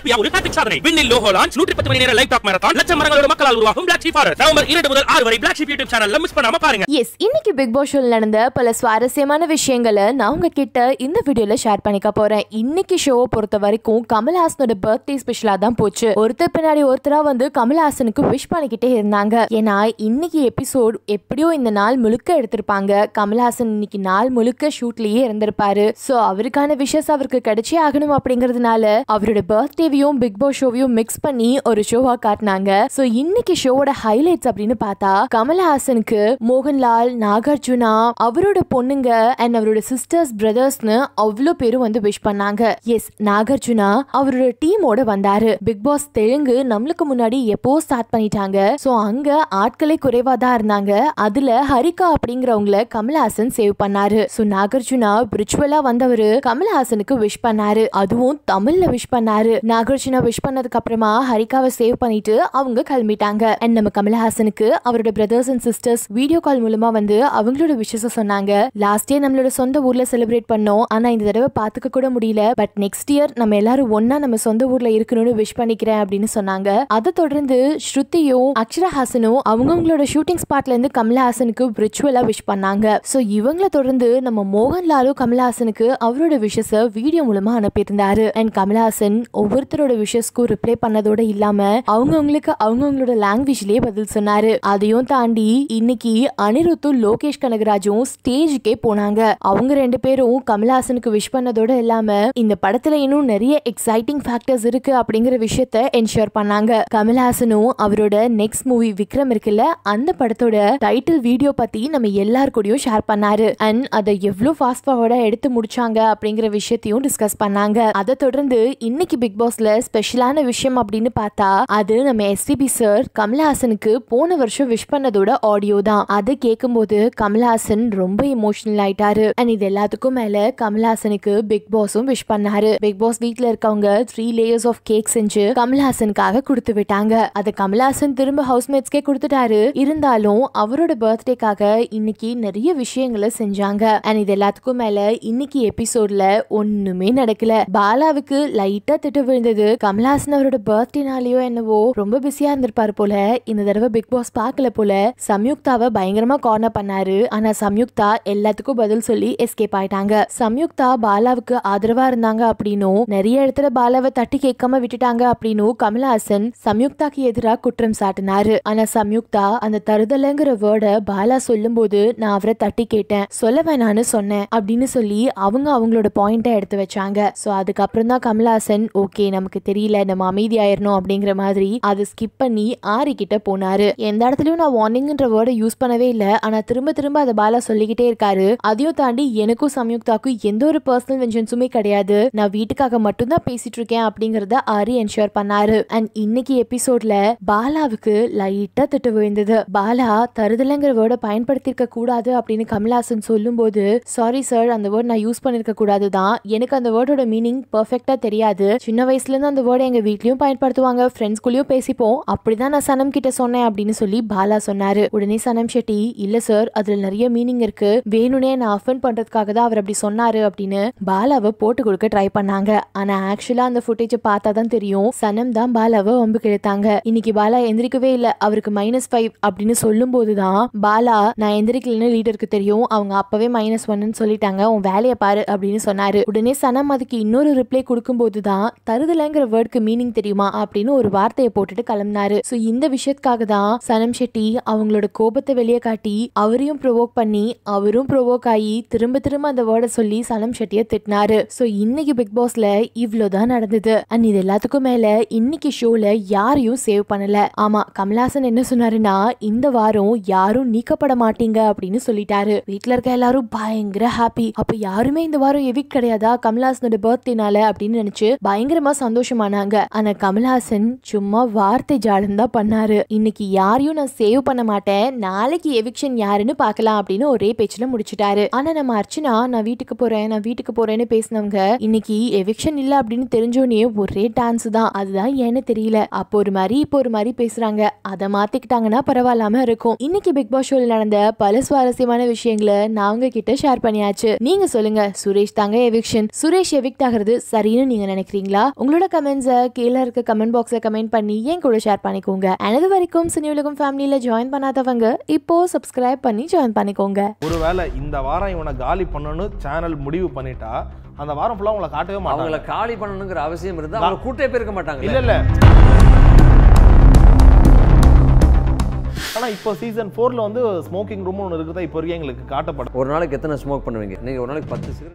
ஹாப்பியா ஒரு ஹாப்பிக் சாதனை விண்ணில் லோகோ லான்ச் நூற்றி பத்து மணி நேர லைவ் டாக் மேரத்தான் லட்சம் மரங்களோட மக்களால் உருவாகும் பிளாக் ஷீப் ஃபாரஸ்ட் நவம்பர் இரண்டு முதல் ஆறு வரை பிளாக் ஷீப் யூடியூப் சேனல்ல மிஸ் பண்ணாம பாருங்க எஸ் இன்னைக்கு பிக் பாஸ் ஷோல நடந்த பல சுவாரஸ்யமான விஷயங்களை நான் உங்ககிட்ட இந்த வீடியோல ஷேர் பண்ணிக்க போறேன் இன்னைக்கு ஷோவை பொறுத்த வரைக்கும் கமல்ஹாசனோட பர்த்டே ஸ்பெஷலா தான் போச்சு ஒருத்தர் பின்னாடி ஒருத்தரா வந்து கமல்ஹாசனுக்கு விஷ் பண்ணிக்கிட்டே இருந்தாங்க ஏன்னா இன்னைக்கு எபிசோட் எப்படியோ இந்த நாள் முழுக்க எடுத்திருப்பாங்க கமல்ஹாசன் இன்னைக்கு நாள் முழுக்க ஷூட்லயே இருந்திருப்பாரு சோ அவருக்கான விஷஸ் அவருக்கு கிடைச்சே ஆகணும் அப்படிங்கறதுனால அவரோட பர்த்டேவையும் பிக் பாஸ் ஷோவையும் மிக்ஸ் பண்ணி ஒரு ஷோவா காட்டினாங்க சோ இன்னைக்கு ஷோவோட ஹைலைட்ஸ் அப்படின்னு பார்த்தா கமல்ஹாசனுக்கு மோகன்லால் நாகார்ஜுனா அவரோட பொண்ணுங்க அண்ட் அவரோட சிஸ்டர்ஸ் பிரதர்ஸ்னு அவ்வளோ பேரும் வந்து விஷ் பண்ணாங்க எஸ் நாகார்ஜுனா அவரோட டீமோட வந்தாரு பிக் பாஸ் தெலுங்கு நம்மளுக்கு முன்னாடி எப்போ ஸ்டார்ட் பண்ணிட்டாங்க சோ அங்க ஆட்களே குறைவா தான் இருந்தாங்க அதுல ஹரிகா அப்படிங்கிறவங்கள கமல்ஹாசன் சேவ் பண்ணாரு சோ நாகார்ஜுனா விர்ச்சுவலா வந்தவரு கமல்ஹாசனுக்கு விஷ் பண்ணாரு அதுவும் தமிழ்ல விஷ் பண்ணாரு நாகார்ஜுனா விஷ் பண்ணதுக்கு அப்புறமா ஹரிகாவை சேவ் பண்ணிட்டு அவங்க கிளம்பிட்டாங்க அண்ட் நம்ம கமல்ஹாசனுக்கு அவரோட brothers and sisters video call மூலமா வந்து அவங்களோட விஷஸ் சொன்னாங்க லாஸ்ட் இயர் நம்மளோட சொந்த ஊர்ல செலிப்ரேட் பண்ணோம் ஆனா இந்த தடவை பாத்துக்க கூட முடியல பட் நெக்ஸ்ட் இயர் நம்ம எல்லாரும் ஒன்னா நம்ம சொந்த ஊர்ல இருக்கணும்னு விஷ் பண்ணிக்கிறேன் அப்படின்னு சொன்னாங்க அதை தொடர்ந்து ஸ்ருதியும் அக்ஷரஹாசனும் அவங்கவங்களோட ஷூட்டிங் ஸ்பாட்ல இருந்து கமல்ஹாசனுக்கு விர்ச்சுவலா விஷ் பண்ணாங்க சோ இவங்கள தொடர்ந்து நம்ம மோகன்லாலும் கமல்ஹாசனுக்கு அவரோட விஷஸ வீடியோ மூலமா அனுப்பியிருந்தாரு அண்ட் கமல்ஹாசன் ஒவ்வொருத்தரோட விஷஸ்க்கும் ரிப்ளை பண்ணதோட இல்லாம அவங்கவங்களுக்கு அவங்கவங்களோட லாங்குவேஜ்லயே பதில் சொன்னாரு அதையும் தாண்டி இன்னைக்கு அனிருத்தும் லோகேஷ் கனகராஜும் ஸ்டேஜுக்கே போனாங்க அவங்க ரெண்டு பேரும் கமல்ஹாசனுக்கு விஷ் பண்ணதோட இல்லாம இந்த படத்துல இன்னும் நிறைய எக்ஸைட்டிங் ஃபேக்டர்ஸ் இருக்கு அப்படிங்கிற விஷயத்த என்ஷூர் பண்ணாங்க கமல்ஹாசனும் அவரோட நெக்ஸ்ட் மூவி விக்ரம் இருக்குல்ல அந்த படத்தோட டைட்டில் வீடியோ பத்தி நம்ம எல்லார் கூடயும் ஷேர் பண்ணாரு அண்ட் அதை எவ்வளவு ஃபாஸ்ட் ஃபார்வர்டா எடுத்து முடிச்சாங்க அப்படிங்கிற விஷயத்தையும் டிஸ்கஸ் பண்ணாங்க அதை தொடர்ந்து இன்னைக்கு பிக் பாஸ்ல ஸ்பெஷலான விஷயம் அப்படின்னு பார்த்தா அது நம்ம எஸ்பிபி சார் கமல்ஹாசனுக்கு போன வருஷம் விஷ் பண்ணதோட ஆடியோ தான் அதை கேட்கும்போது கமல்ஹாசன் ரொம்ப இமோஷனல் ஆயிட்டாரு அண்ட் இது எல்லாத்துக்கும் மேல கமல்ஹாசனுக்கு பிக் பாஸும் விஷ் பண்ணாரு பிக் பாஸ் வீட்ல இருக்கவங்க த்ரீ லேயர்ஸ் ஆஃப் கேக் செஞ்சு கமல்ஹாசனுக்காக கொடுத்து விட்டாங்க அதை கமல்ஹாசன் திரும்ப ஹவுஸ்மேட்ஸ்க்கே கொடுத்துட்டாரு இருந்தாலும் அவரோட பர்த்டேக்காக இன்னைக்கு நிறைய விஷயங்களை செஞ்சாங்க அண்ட் இது எல்லாத்துக்கும் மேல இன்னைக்கு எபிசோட்ல ஒண்ணுமே நடக்கல பாலாவுக்கு லைட்டா திட்டு விழுந்தது கமல்ஹாசன் அவரோட பர்த்டேனாலயோ என்னவோ ரொம்ப பிஸியா இருந்திருப்பாரு போல இந்த தடவை பிக் பாஸ் பார்க்கல போல சம்யுக்தாவை பயங்கரமா கார்னர் பண்ணாரு ஆனா சம்யுக்தா எல்லாத்துக்கும் பதில் சொல்லி எஸ்கேப் ஆயிட்டாங்க சம்யுக்தா பாலாவுக்கு ஆதரவா இருந்தாங்க அப்படின்னும் நிறைய இடத்துல பாலாவை தட்டி கேட்காம விட்டுட்டாங்க அப்படின்னும் கமல்ஹாசன் சம்யுக்தாக்கு எதிராக குற்றம் சாட்டினாரு ஆனா சம்யுக்தா அந்த தருதலைங்கிற வேர்ட பாலா சொல்லும்போது நான் அவரை தட்டி கேட்டேன் சொல்ல வேணான்னு சொன்னேன் அப்படின்னு சொல்லி அவங்க அவங்களோட பாயிண்ட்டை எடுத்து வச்சாங்க சோ அதுக்கப்புறம் தான் கமல்ஹாசன் ஓகே நமக்கு தெரியல நம்ம அமைதியாயிரணும் அப்படிங்கிற மாதிரி அதை ஸ்கிப் பண்ணி ஆரி கிட்ட போனாரு எந்த இடத்துலயும் நான் வார்னிங்ன்ற வேர்டை யூஸ் பண்ணவே இல்ல ஆனா திரும்ப திரும்ப அதை பாலா சொல்லிக்கிட்டே இருக்காரு அதையும் தாண்டி எனக்கும் சம்யுக்தாக்கும் எந்த ஒரு பர்சனல் வெஞ்சன்ஸுமே கிடையாது நான் வீட்டுக்காக மட்டும்தான் பேசிட்டு இருக்கேன் அப்படிங்கறத ஆரி என்ஷூர் பண்ணாரு அண்ட் இன்னைக்கு எபிசோட்ல பாலாவுக்கு லைட்டா திட்டு விழுந்தது பாலா தருதலைங்கிற வேர்டை பயன்படுத்திருக்க கூடாது அப்படின்னு கமல்ஹாசன் சொல்லும்போது சாரி சார் அந்த வேர்ட் நான் யூஸ் பண்ணிருக்க கூடாது தான் எனக்கு அந்த வேர்டோட மீனிங் பெர்ஃபெக்டா தெரியாது சின்ன வயசுல இருந்து அந்த வேர்டை எங்க வீட்லயும் பயன்படுத்துவாங்க ஃப்ரெண்ட்ஸ்குள்ளயும் பேசிப்போம் அப்படிதான் நான் சனம் கிட்ட சொன்னேன் அப்படின்னு சொல்லி பாலா சொன்னாரு உடனே சனம் ஷெட்டி இல்ல சார் அதுல நிறைய மீனிங் இருக்கு வேணும்னே நான் அஃபன் பண்றதுக்காக தான் அவர் அப்படி சொன்னாரு அப்படின்னு பாலாவை போட்டு கொடுக்க ட்ரை பண்ணாங்க ஆனா ஆக்சுவலா அந்த ஃபுட்டேஜ் பார்த்தா தான் தெரியும் சனம் தான் பாலாவை வம்புக்கு இழுத்தாங்க இன்னைக்கு பாலா எந்திரிக்கவே இல்ல அவருக்கு மைனஸ் ஃபைவ் அப்படின்னு சொல்லும் போதுதான் பாலா நான் எந்திரிக்கலன்னு லீடருக்கு தெரியும் அவங்க அப்பவே மைனஸ் ஒன்னு சொல்லிட்டாங்க உன் வேலையை பாரு அப்படின்னு சொன்னாரு உடனே சனம் அதுக்கு இன்னொரு ரிப்ளை கொடுக்கும்போது தான் தருதலைங்கிற வேர்டுக்கு மீனிங் தெரியுமா அப்படின்னு ஒரு வார்த்தையை போட்டுட்டு கிளம்பினாரு சோ இந்த விஷயத்துக்காக தான் சனம் ஷெட்டி அவங்களோட கோபத்தை வெளியே காட்டி அவரையும் ப்ரொவோக் பண்ணி அவரும் ப்ரொவோக் ஆகி திரும்ப திரும்ப அந்த வேர்டை சொல்லி சனம் ஷெட்டியை திட்டினாரு சோ இன்னைக்கு பிக் பாஸ்ல இவ்வளவுதான் நடந்தது அண்ட் இது எல்லாத்துக்கும் மேல இன்னைக்கு ஷோல யாரையும் சேவ் பண்ணல ஆமா கமல்ஹாசன் என்ன சொன்னாருன்னா இந்த வாரம் யாரும் நீக்கப்பட மாட்டீங்க அப்படின்னு சொல்லிட்டாரு வீட்ல இருக்க எல்லாரும் பயங்கர ஹாப்பி அப்ப யாருமே இந்த வாரம் எவிக் கிடையாதா கமல்ஹாசனோட பர்த்டேனால அப்படின்னு நினைச்சு பயங்கரமா சந்தோஷமானாங்க ஆனா கமல்ஹாசன் சும்மா வார்த்தை ஜாலம் தான் பண்ணாரு இன்னைக்கு யாரையும் நான் சேவ் பண்ண மாட்டேன் நாளைக்கு எவிக்ஷன் யாருன்னு பார்க்கலாம் அப்படின்னு ஒரே பேச்சுல முடிச்சிட்டாரு ஆனா நம்ம அர்ச்சனா நான் வீட்டுக்கு போறேன் நான் வீட்டுக்கு போறேன்னு பேசினவங்க இன்னைக்கு எவிக்ஷன் இல்ல அப்படின்னு தெரிஞ்சோனே ஒரே டான்ஸ் தான் அதுதான் ஏன்னு தெரியல அப்போ ஒரு மாதிரி இப்போ ஒரு மாதிரி பேசுறாங்க அதை மாத்திக்கிட்டாங்கன்னா பரவாயில்லாம இருக்கும் இன்னைக்கு பிக் பாஸ் ஷோல நடந்த பல சுவாரஸ்யமான விஷயங்களை நான் உங்ககிட்ட ஷேர் பண்ணியாச்சு நீங்க சொல்லுங்க சுரேஷ் தாங்க எவிக்ஷன் சுரேஷ் எவிக்ட் ஆகிறது சரின்னு நீங்க நினைக்கிறீங்களா உங்களுக்கு உங்களோட கமெண்ட்ஸை கீழே இருக்க கமெண்ட் பாக்ஸில் கமெண்ட் பண்ணி என் கூட ஷேர் பண்ணிக்கோங்க எனது வரைக்கும் சினி உலகம் ஃபேமிலியில் ஜாயின் பண்ணாதவங்க இப்போ சப்ஸ்கிரைப் பண்ணி ஜாயின் பண்ணிக்கோங்க ஒருவேளை இந்த வாரம் இவனை காலி பண்ணணும்னு சேனல் முடிவு பண்ணிட்டா அந்த வாரம் ஃபுல்லா உங்களை காட்டவே அவங்கள மாட்டாங்க காலி பண்ணணுங்கிற அவசியம் இருந்தா அவங்க கூட்டே போயிருக்க மாட்டாங்க இல்ல இல்ல ஆனா இப்போ சீசன் ஃபோர்ல வந்து ஸ்மோக்கிங் ரூம் ஒன்று இருக்குதா இப்போ வரைக்கும் எங்களுக்கு காட்டப்படும் ஒரு நாளைக்கு எத்தனை ஸ்மோக் பண்ணுவீங்க நீங்க ஒரு நாளைக்கு பத்து cigarette